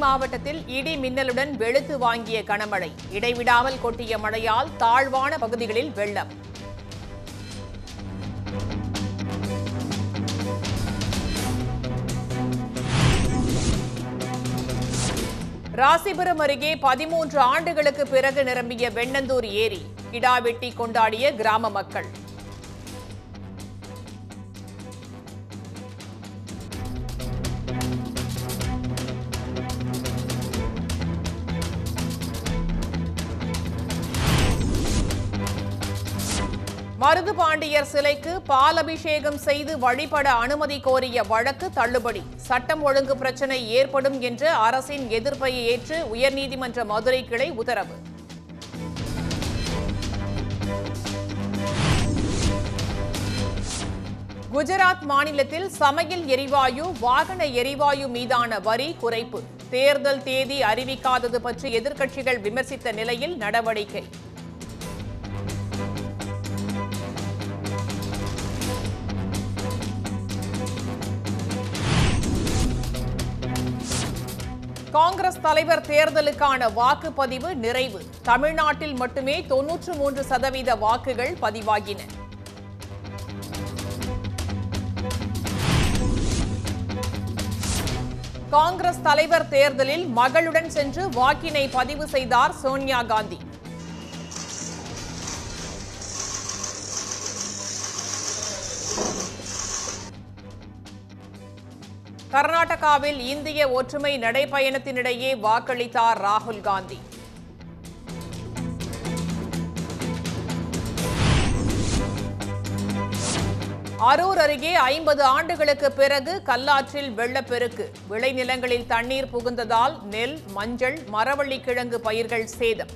மாவட்டத்தில் இடி மின்னலுடன் வெளுத்து வாங்கிய கனமழை இடைவிடாமல் கொட்டிய மழையால் தாழ்வான பகுதிகளில் வெள்ளம் ராசிபுரம் அருகே பதிமூன்று ஆண்டுகளுக்கு பிறகு நிரம்பிய வெண்ணந்தூர் ஏரி கிடா வெட்டி கொண்டாடிய கிராம மக்கள் மருது பாண்டியர் சிலைக்கு பாலபிஷேகம் செய்து வழிபட அனுமதி கோரிய வழக்கு தள்ளுபடி சட்டம் ஒழுங்கு பிரச்சினை ஏற்படும் என்ற அரசின் எதிர்ப்பை ஏற்று உயர்நீதிமன்ற மதுரை கிளை உத்தரவு குஜராத் மாநிலத்தில் சமையல் எரிவாயு வாகன எரிவாயு மீதான வரி குறைப்பு தேர்தல் தேதி அறிவிக்காதது பற்றி எதிர்க்கட்சிகள் விமர்சித்த நிலையில் நடவடிக்கை காங்கிரஸ் தலைவர் தேர்தலுக்கான வாக்குப்பதிவு நிறைவு தமிழ்நாட்டில் மட்டுமே தொன்னூற்று மூன்று சதவீத வாக்குகள் பதிவாகின காங்கிரஸ் தலைவர் தேர்தலில் மகளுடன் சென்று வாக்கினை பதிவு செய்தார் சோனியா காந்தி கர்நாடகாவில் இந்திய ஒற்றுமை நடைபயணத்தினிடையே வாக்களித்தார் ராகுல் காந்தி அரூர் அருகே ஐம்பது ஆண்டுகளுக்கு பிறகு கல்லாற்றில் வெள்ளப்பெருக்கு விளைநிலங்களில் தண்ணீர் புகுந்ததால் நெல் மஞ்சள் மரவள்ளிக்கிழங்கு பயிர்கள் சேதம்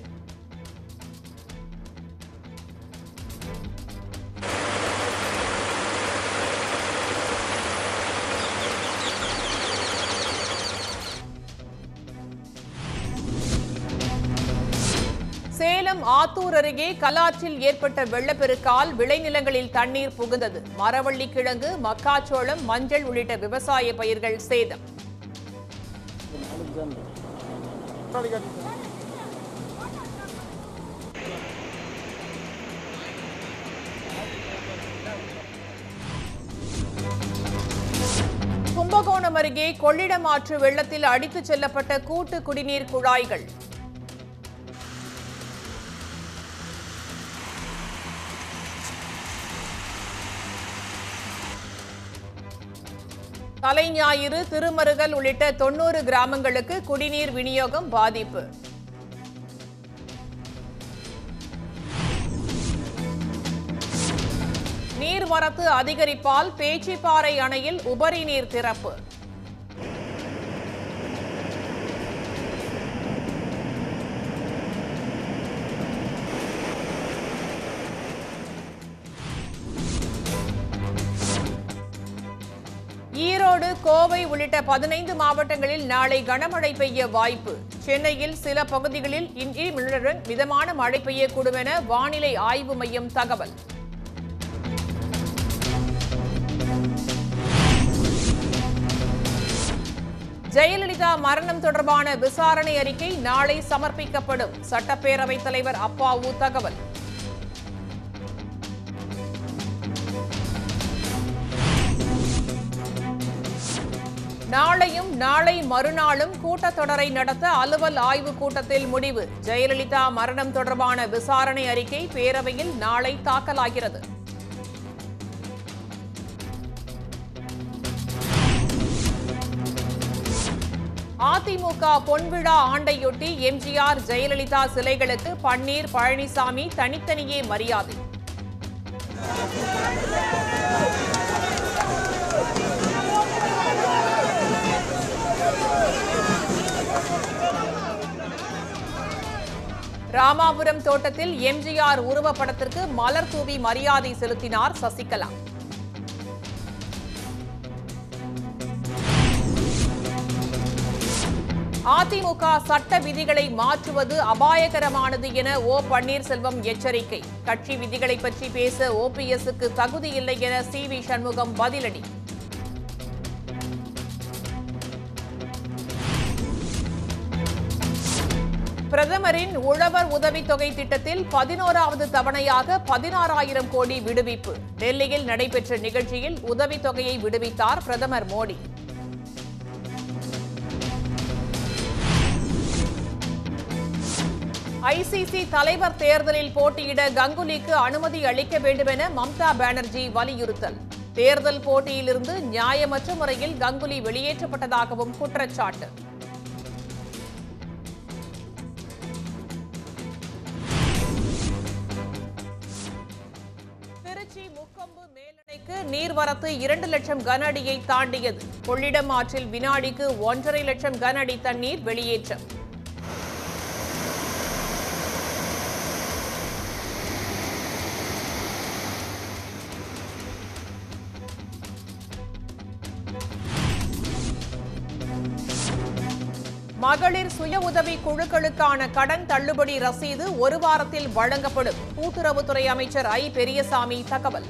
சேலம் ஆத்தூர் அருகே கலாற்றில் ஏற்பட்ட வெள்ளப்பெருக்கால் விளைநிலங்களில் தண்ணீர் புகுந்தது மரவள்ளி கிழங்கு மக்காச்சோளம் மஞ்சள் உள்ளிட்ட விவசாய பயிர்கள் சேதம் கும்பகோணம் அருகே கொள்ளிடம் ஆற்று வெள்ளத்தில் அடித்துச் செல்லப்பட்ட கூட்டு குடிநீர் குழாய்கள் தலைஞாயிறு திருமருகல் உள்ளிட்ட தொன்னூறு கிராமங்களுக்கு குடிநீர் விநியோகம் பாதிப்பு நீர்வரத்து அதிகரிப்பால் பேச்சிப்பாறை அணையில் உபரி நீர் திறப்பு ஈரோடு கோவை உள்ளிட்ட பதினைந்து மாவட்டங்களில் நாளை கனமழை பெய்ய வாய்ப்பு சென்னையில் சில பகுதிகளில் இன்றி மின்னலுடன் மிதமான மழை பெய்யக்கூடும் என வானிலை ஆய்வு மையம் தகவல் ஜெயலலிதா மரணம் தொடர்பான விசாரணை அறிக்கை நாளை சமர்ப்பிக்கப்படும் சட்டப்பேரவைத் தலைவர் அப்பாவு தகவல் நாளையும் நாளை மறுநாளும் கூட்டத்தொடரை நடத்த அலுவல் ஆய்வுக் கூட்டத்தில் முடிவு ஜெயலலிதா மரணம் தொடர்பான விசாரணை அறிக்கை பேரவையில் நாளை தாக்கலாகிறது அதிமுக பொன்விழா ஆண்டையொட்டி எம்ஜிஆர் ஜெயலலிதா சிலைகளுக்கு பன்னீர் பழனிசாமி தனித்தனியே மரியாதை ராமாபுரம் தோட்டத்தில் எம்ஜிஆர் உருவப்படத்திற்கு மலர் தூவி மரியாதை செலுத்தினார் சசிகலா அதிமுக சட்ட விதிகளை மாற்றுவது அபாயகரமானது என ஓ பன்னீர்செல்வம் எச்சரிக்கை கட்சி விதிகளை பற்றி பேச ஓபிஎஸ்க்கு தகுதி இல்லை என சி வி சண்முகம் பதிலடி பிரதமரின் உழவர் உதவித்தொகை திட்டத்தில் பதினோராவது தவணையாக பதினாறாயிரம் கோடி விடுவிப்பு டெல்லியில் நடைபெற்ற நிகழ்ச்சியில் உதவித்தொகையை விடுவித்தார் பிரதமர் மோடி ஐசிசி தலைவர் தேர்தலில் போட்டியிட கங்குலிக்கு அனுமதி அளிக்க வேண்டுமென மம்தா பானர்ஜி வலியுறுத்தல் தேர்தல் போட்டியிலிருந்து நியாயமற்ற முறையில் கங்குலி வெளியேற்றப்பட்டதாகவும் குற்றச்சாட்டு திருச்சி முக்கொம்பு மேலணைக்கு நீர்வரத்து இரண்டு லட்சம் கன அடியை தாண்டியது கொள்ளிடம் ஆற்றில் வினாடிக்கு ஒன்றரை லட்சம் கன அடி தண்ணீர் வெளியேற்றம் மகளிர் சுய உதவி குழுக்களுக்கான கடன் தள்ளுபடி ரசீது ஒரு வாரத்தில் வழங்கப்படும் கூட்டுறவுத்துறை அமைச்சர் ஐ பெரியசாமி தகவல்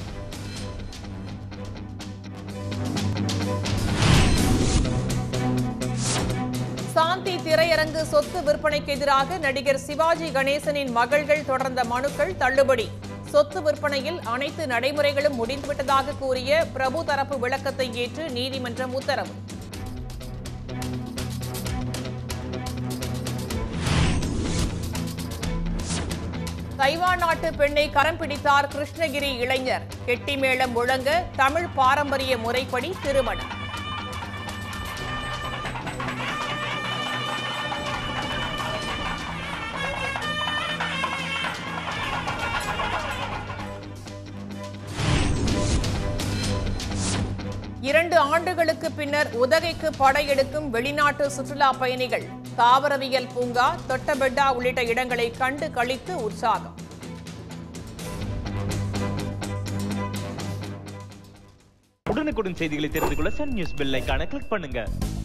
சாந்தி திரையரங்கு சொத்து விற்பனைக்கு எதிராக நடிகர் சிவாஜி கணேசனின் மகள்கள் தொடர்ந்த மனுக்கள் தள்ளுபடி சொத்து விற்பனையில் அனைத்து நடைமுறைகளும் முடிந்துவிட்டதாக கூறிய பிரபு தரப்பு விளக்கத்தை ஏற்று நீதிமன்றம் உத்தரவு தைவான் நாட்டு பெண்ணை கரம் பிடித்தார் கிருஷ்ணகிரி இளைஞர் கெட்டி மேளம் முழங்க தமிழ் பாரம்பரிய முறைப்படி திருமணம் இரண்டு ஆண்டுகளுக்கு பின்னர் உதகைக்கு படையெடுக்கும் வெளிநாட்டு சுற்றுலா பயணிகள் தாவரவியல் பூங்கா தொட்டபெட்டா உள்ளிட்ட இடங்களை கண்டு களித்து உற்சாகம் உடனுக்குடன் செய்திகளை தெரிந்து கொள்ள சன் நியூஸ் பெல் ஐகானை கிளிக் பண்ணுங்க